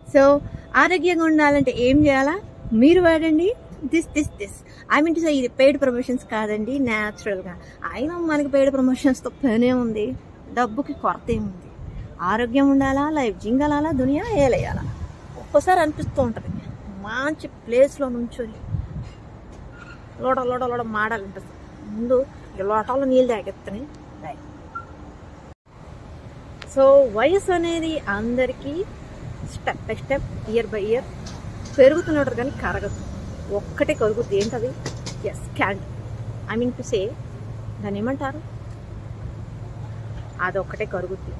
So ఆరోగ్యంగా ఉండాలంటే ఏం చేయాలా మీరు వాడండి this this this I mean to say ఇది పెయిడ్ ప్రమోషన్స్ కాదండి న్యాచురల్గా అయినా మనకి పెయిడ్ ప్రమోషన్స్తో పనే ఉంది డబ్బుకి కొరత ఏముంది ఆరోగ్యం ఉండాలా లైఫ్ జింగలాలా దునియా ఏలేయాలా ఒక్కోసారి అనిపిస్తూ ఉంటుంది మంచి ప్లేస్లో నుంచొని లోడ లోడ లోడ మాడాలనిపిస్తుంది ముందు ఈ లోటాలో నీళ్ళు తాగెత్తని సో వయసు అనేది అందరికీ step by step year by year పెరుగుతున్నట్టు కానీ కరగదు ఒక్కటే కరుగుద్ది ఏంటది ఎస్ క్యాండ్ ఐ మీన్ టు సే దాన్ని ఏమంటారు అదొక్కటే కరుగుద్ది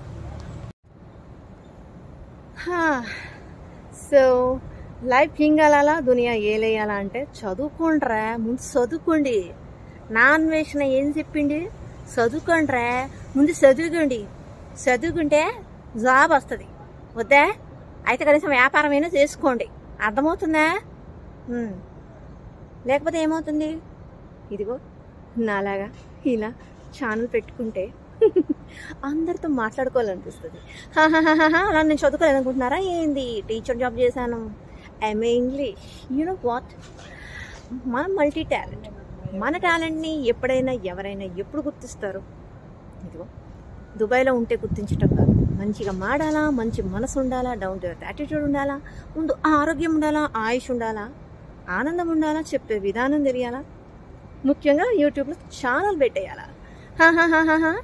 సో లైఫ్ హింగాలా దునియా ఏలేయాలా అంటే చదువుకోండిరా ముందు చదువుకోండి నా అన్వేషణ ఏం చెప్పింది చదువుకోండిరా ముందు చదువుకోండి చదువుకుంటే జాబ్ వస్తుంది వద్దా అయితే కనీసం వ్యాపారమైనా చేసుకోండి అర్థమవుతుందా ఉమ్. లేకపోతే ఏమవుతుంది ఇదిగో నాలాగా ఇలా ఛానల్ పెట్టుకుంటే అందరితో మాట్లాడుకోవాలనిపిస్తుంది హాహాహాహా, అలా నేను చదువుకోలేదు అనుకుంటున్నారా ఏంది టీచర్ జాబ్ చేశాను ఎంఏ ఇంగ్లీష్ యూనో వాట్ మన మల్టీ టాలెంట్ మన టాలెంట్ని ఎప్పుడైనా ఎవరైనా ఎప్పుడు గుర్తిస్తారు ఇదిగో దుబాయ్లో ఉంటే గుర్తించటం కాదు మంచిగా మాడాలా మంచి మనసు ఉండాలా డౌన్ టు ఎర్త్ యాటిట్యూడ్ ఉండాలా ముందు ఆరోగ్యం ఉండాలా ఆయుష్ ఉండాలా ఆనందం ఉండాలా చెప్పే విధానం తెలియాలా ముఖ్యంగా యూట్యూబ్లో ఛానల్ పెట్టేయాలా హాహాహాహా,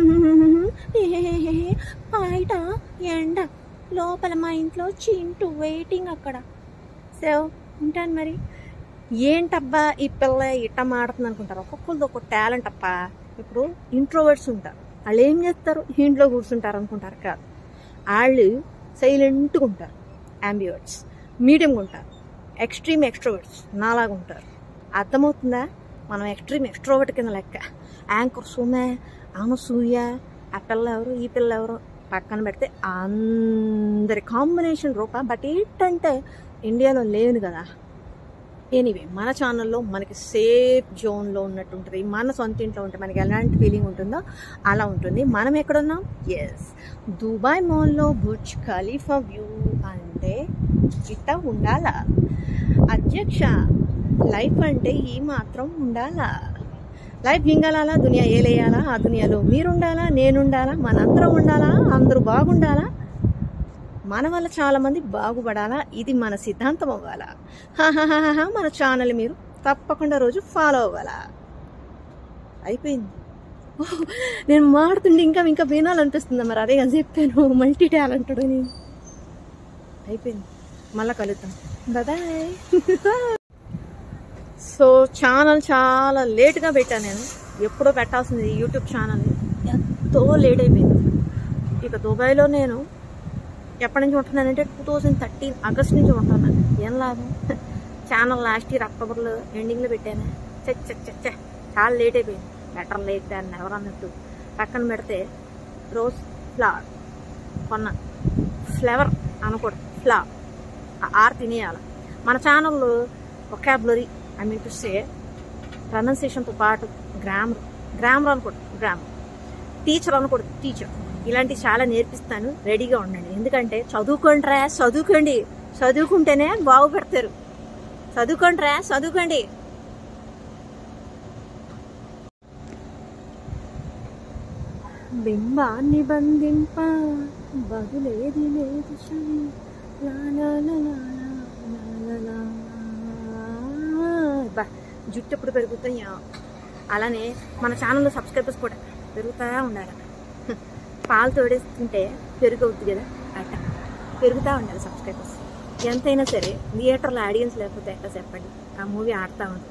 ఏహేహేహే, బయట ఎండ లోపల మా ఇంట్లో చింటూ వెయిటింగ్ అక్కడ సో ఉంటాను మరి ఏంటబ్బా ఈ పిల్ల ఇట్ట మాడుతుంది అనుకుంటారు ఒక్కొక్కరిది ఒక్కొక్క టాలెంట్ అప్ప ఇప్పుడు ఇంట్రోవర్ట్స్ ఉంటారు వాళ్ళు ఏం చేస్తారు ఇంట్లో కూర్చుంటారు అనుకుంటారు కాదు వాళ్ళు సైలెంట్గా ఉంటారు అంబివర్ట్స్ మీడియంగా ఉంటారు ఎక్స్ట్రీమ్ ఎక్స్ట్రోవర్ట్స్ నాలాగా ఉంటారు అర్థమవుతుందా మనం ఎక్స్ట్రీమ్ ఎక్స్ట్రోవర్ట్ కింద లెక్క యాంకర్ సుమే అనసూయ ఆ పిల్ల ఎవరు ఈ పిల్ల ఎవరు పక్కన పెడితే అందరి కాంబినేషన్ రూప బట్ ఏంటంటే ఇండియాలో లేను కదా ఎనీవే మన ఛానల్లో మనకి సేఫ్ జోన్లో ఉన్నట్టు ఉంటుంది మన సొంత ఇంట్లో ఉంటే మనకి ఎలాంటి ఫీలింగ్ ఉంటుందో అలా ఉంటుంది మనం ఎక్కడున్నాం ఎస్ దుబాయ్ మాల్లో బుర్జ్ ఖలీఫా వ్యూ అంటే ఇట్ట ఉండాలా అధ్యక్ష లైఫ్ అంటే ఈ మాత్రం ఉండాలా లైఫ్ హింగలాలా దునియా ఏలేయాలా ఆ దునియాలో మీరుండాలా నేనుండాలా మనందరం ఉండాలా అందరూ బాగుండాలా మన వల్ల చాలా మంది బాగుపడాలా ఇది మన సిద్ధాంతం అవ్వాలా హాహాహాహా మన ఛానల్ మీరు తప్పకుండా రోజు ఫాలో అవ్వాలా అయిపోయింది ఓహ్, నేను మాడుతుంటే ఇంకా ఇంకా వినాలనిపిస్తుంది మరి అదే కదా చెప్పాను మల్టీ టాలెంటెడ్ అని అయిపోయింది మళ్ళా కలుద్దాం బాయ్ సో ఛానల్ చాలా లేట్గా పెట్టాను నేను ఎప్పుడో పెట్టాల్సింది ఈ యూట్యూబ్ ఛానల్ ఎంతో లేట్ అయిపోయింది ఇక దుబాయ్లో నేను ఎప్పటి నుంచి ఉంటున్నానంటే టూ థౌజండ్ థర్టీన్ ఆగస్ట్ నుంచి ఉంటున్నాను ఏం లాభం ఛానల్ లాస్ట్ ఇయర్ అక్టోబర్లో ఎండింగ్లో పెట్టాను చ చ చ చ చాలా లేట్ అయిపోయింది బెటర్ లేట్ దాన్ని ఎవరు అన్నట్టు పక్కన పెడితే రోజ్ ఫ్లవర్ కొన్న ఫ్లేవర్ అనకూడదు ఫ్లవర్ ఆర్ తినేయాలి మన ఛానల్లో vocabulary I mean to say ప్రొనౌన్సియేషన్తో పాటు గ్రామర్ గ్రామర్ అనకూడదు గ్రామర్ టీచర్ అనకూడదు టీచర్ ఇలాంటివి చాలా నేర్పిస్తాను రెడీగా ఉండండి ఎందుకంటే చదువుకోండి రా చదువుకోండి చదువుకుంటేనే బాగుపడతారు చదువుకోండి రా చదువుకోండి బింబాన్ని బంధింప బదులేది లేదు శని లా లా లా లా లా లా లా లా. బా జుట్టు ఎప్పుడు పెరుగుతాయా అలానే మన ఛానల్లో సబ్స్క్రైబర్స్ కూడా పెరుగుతూ ఉండాలి హ, పాలు తోడేస్తుంటే పెరుగు అవుద్ది కదా అట్ట పెరుగుతూ ఉండాలి సబ్స్క్రైబర్స్ ఎంతైనా సరే థియేటర్లో ఆడియన్స్ లేకపోతే ఎట్లా చెప్పండి ఆ మూవీ ఆడుతూ ఉంది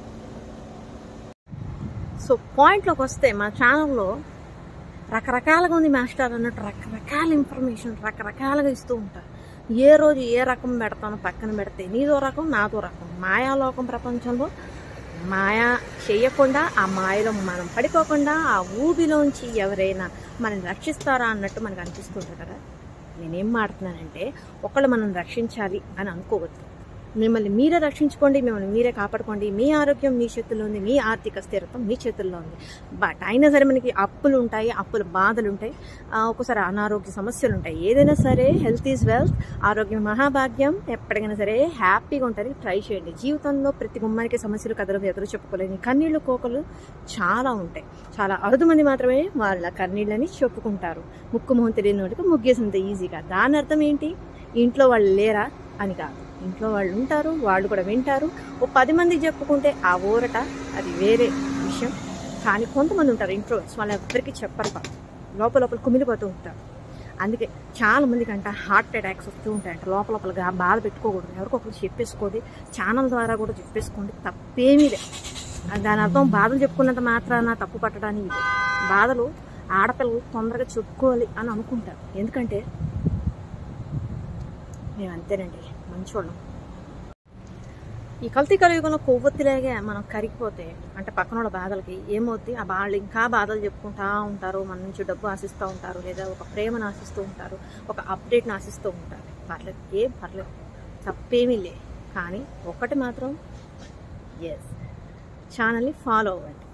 సో పాయింట్లోకి వస్తే మా ఛానల్లో రకరకాలుగా ఉంది మాస్టర్ అన్నట్టు రకరకాల ఇన్ఫర్మేషన్ రకరకాలుగా ఇస్తూ ఉంటారు ఏ రోజు ఏ రకం పెడతానో పక్కన పెడితే నీదో రకం నాదో రకం మాయాలోకం ప్రపంచంలో మాయా చేయకుండా ఆ మాయలో మనం పడిపోకుండా ఆ ఊబిలోంచి ఎవరైనా మనని రక్షిస్తారా అన్నట్టు మనకు అనిపిస్తుంటుంది కదా నేనేం మాడుతున్నానంటే ఒకళ్ళు మనం రక్షించాలి అని అనుకోవద్దు మిమ్మల్ని మీరే రక్షించుకోండి మిమ్మల్ని మీరే కాపాడుకోండి మీ ఆరోగ్యం మీ చేతుల్లో ఉంది మీ ఆర్థిక స్థిరత్వం మీ చేతుల్లో ఉంది బట్ అయినా సరే మనకి అప్పులు ఉంటాయి అప్పుల బాధలు ఉంటాయి ఆ, ఒక్కోసారి అనారోగ్య సమస్యలు ఉంటాయి ఏదైనా సరే హెల్త్ ఈజ్ వెల్త్ ఆరోగ్యం మహాభాగ్యం ఎప్పటికైనా సరే హ్యాపీగా ఉంటుంది ట్రై చేయండి జీవితంలో ప్రతి గుమ్మానికి సమస్యలు కథలు ఎదురు చెప్పుకోలేని కన్నీళ్ళు కోకలు చాలా ఉంటాయి చాలా అరుదు మంది మాత్రమే వాళ్ళ కన్నీళ్ళని చెప్పుకుంటారు ముక్కు మొహం తెలియని వాడికి ముగ్గేసినంత ఈజీగా దాని అర్థం ఏంటి ఇంట్లో వాళ్ళు లేరా అని కాదు ఇంట్లో వాళ్ళు ఉంటారు వాళ్ళు కూడా వింటారు ఓ పది మందికి చెప్పుకుంటే ఆ ఊరట అది వేరే విషయం కానీ కొంతమంది ఉంటారు ఇంట్రోవర్ట్స్ వాళ్ళు ఎవరికి చెప్పరు పాపం. లోపల లోపల కుమిలిపోతూ ఉంటారు అందుకే చాలా మందికి అంట హార్ట్ అటాక్స్ వస్తూ ఉంటాయంట లోపల లోపలగా బాధ పెట్టుకోకూడదు ఎవరికొకరు చెప్పేసుకోండి ఛానల్ ద్వారా కూడా చెప్పేసుకోండి తప్పేమీ లేదు దాని అర్థం బాధలు చెప్పుకున్నంత మాత్రాన తప్పు పట్టడానికి లేదు. బాధలు ఆడపిల్లలు తొందరగా చెప్పుకోవాలి అని అనుకుంటారు ఎందుకంటే మేము అంతేనండి మంచోళ్ళం ఈ కల్తీ కలియుగంలో కొవ్వొత్తిలాగే మనం కరిగిపోతే అంటే పక్కన వాళ్ళ బాధలకి ఏమవుద్ది ఆ బాధలు ఇంకా బాధలు చెప్పుకుంటా ఉంటారు మన నుంచి డబ్బు ఆశిస్తూ ఉంటారు లేదా ఒక ప్రేమను ఆశిస్తూ ఉంటారు ఒక అప్డేట్ని ఆశిస్తూ ఉంటారు పర్లేదు ఏం పర్లేదు తప్పేమీ లే కానీ ఒకటి మాత్రం ఎస్ ఛానల్ని ఫాలో అవ్వండి